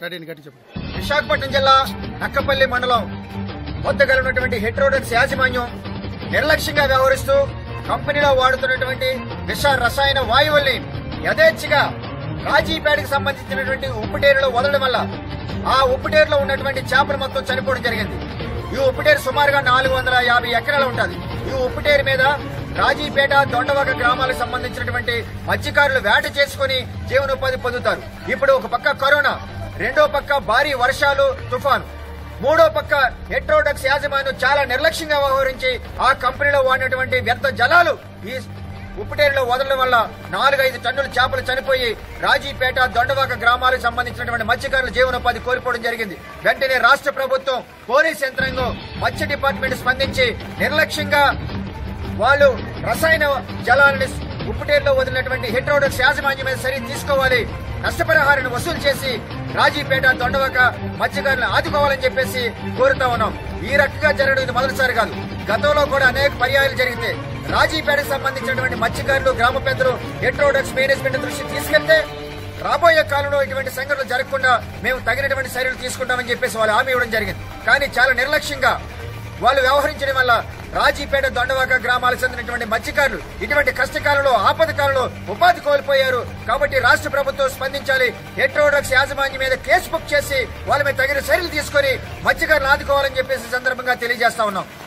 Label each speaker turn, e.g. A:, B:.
A: కట్టేయండి గట్టి చెప్పు
B: విశాఖపట్నం జిల్లా నక్కపల్లి మండలం వద్ద గల ఉన్నటువంటి హెట్రోడక్స్ యాజమాన్యం నిర్లక్ష్యంగా వ్యవహరిస్తూ కంపెనీలో వాడుతున్నటువంటి విష రసాయన వాయువుల్ని యథేచ్ఛగా రాజీపేటకి సంబంధించినటువంటి ఉప్పుటేరులో వదలడం వల్ల ఆ ఉప్పుటేరులో ఉన్నటువంటి చేపలు మొత్తం చనిపోవడం జరిగింది ఈ ఉప్పుటేరు సుమారుగా నాలుగు వందల యాభై ఎకరాలు ఉంటుంది ఈ ఉప్పుటేరు మీద రాజీపేట దొండవక గ్రామాలకు సంబంధించినటువంటి మత్స్యకారులు వేట చేసుకుని జీవనోపాధి పొందుతారు ఇప్పుడు ఒక పక్క కరోనా రెండో పక్క భారీ వర్షాలు తుఫాను మూడో పక్క హెట్రోడక్స్ యాజమాన్యం చాలా నిర్లక్ష్యంగా వ్యవహరించి ఆ కంపెనీలో వాడినటువంటి వ్యర్థ జలాలు ఈ ఉప్పుటేరులో వదలడం వల్ల నాలుగైదు టన్నుల చేపలు చనిపోయి రాజీపేట దొండవాక గ్రామాలకు సంబంధించినటువంటి మత్స్యకారుల జీవనోపాధి కోల్పోవడం జరిగింది వెంటనే రాష్ట్ర ప్రభుత్వం పోలీస్ యంత్రాంగం మత్స్య డిపార్ట్మెంట్ స్పందించి నిర్లక్ష్యంగా వాళ్ళు రసాయన జలాలని ఉప్పుటేరులో వదిలినటువంటి హెట్రోడక్స్ యాజమాన్యం మీద చర్య తీసుకోవాలి నష్టపరిహారాన్ని వసూలు చేసి రాజీపేట దొండవక మత్స్యకారులను ఆదుకోవాలని చెప్పేసి కోరుతా ఉన్నాం ఈ రకంగా జరగడం ఇది మొదటిసారి కాదు గతంలో కూడా అనేక పర్యాయాలు జరిగితే రాజీపేటకు సంబంధించినటువంటి మత్స్యకారులు గ్రామ పెద్దలు హెట్రోడక్స్ మేనేజ్మెంట్ దృష్టి తీసుకెళ్తే రాబోయే కాలంలో ఇటువంటి సంఘటనలు జరగకుండా మేము తగినటువంటి చర్యలు తీసుకుంటామని చెప్పేసి వాళ్ళు హామీ ఇవ్వడం జరిగింది కానీ చాలా నిర్లక్ష్యంగా వాళ్ళు వ్యవహరించడం వల్ల రాజీపేట దొండవాక గ్రామాలకు చెందినటువంటి మత్స్యకారులు ఇటువంటి కష్టకాలంలో ఆపద కాలంలో ఉపాధి కోల్పోయారు కాబట్టి రాష్ట్ర ప్రభుత్వం స్పందించాలి హెట్రోడక్స్ యాజమాన్యం మీద కేసు బుక్ చేసి వాళ్ళ మీద తగిన చర్యలు తీసుకొని మత్స్యకారులు ఆదుకోవాలని చెప్పేసి ఈ సందర్భంగా తెలియజేస్తా ఉన్నాం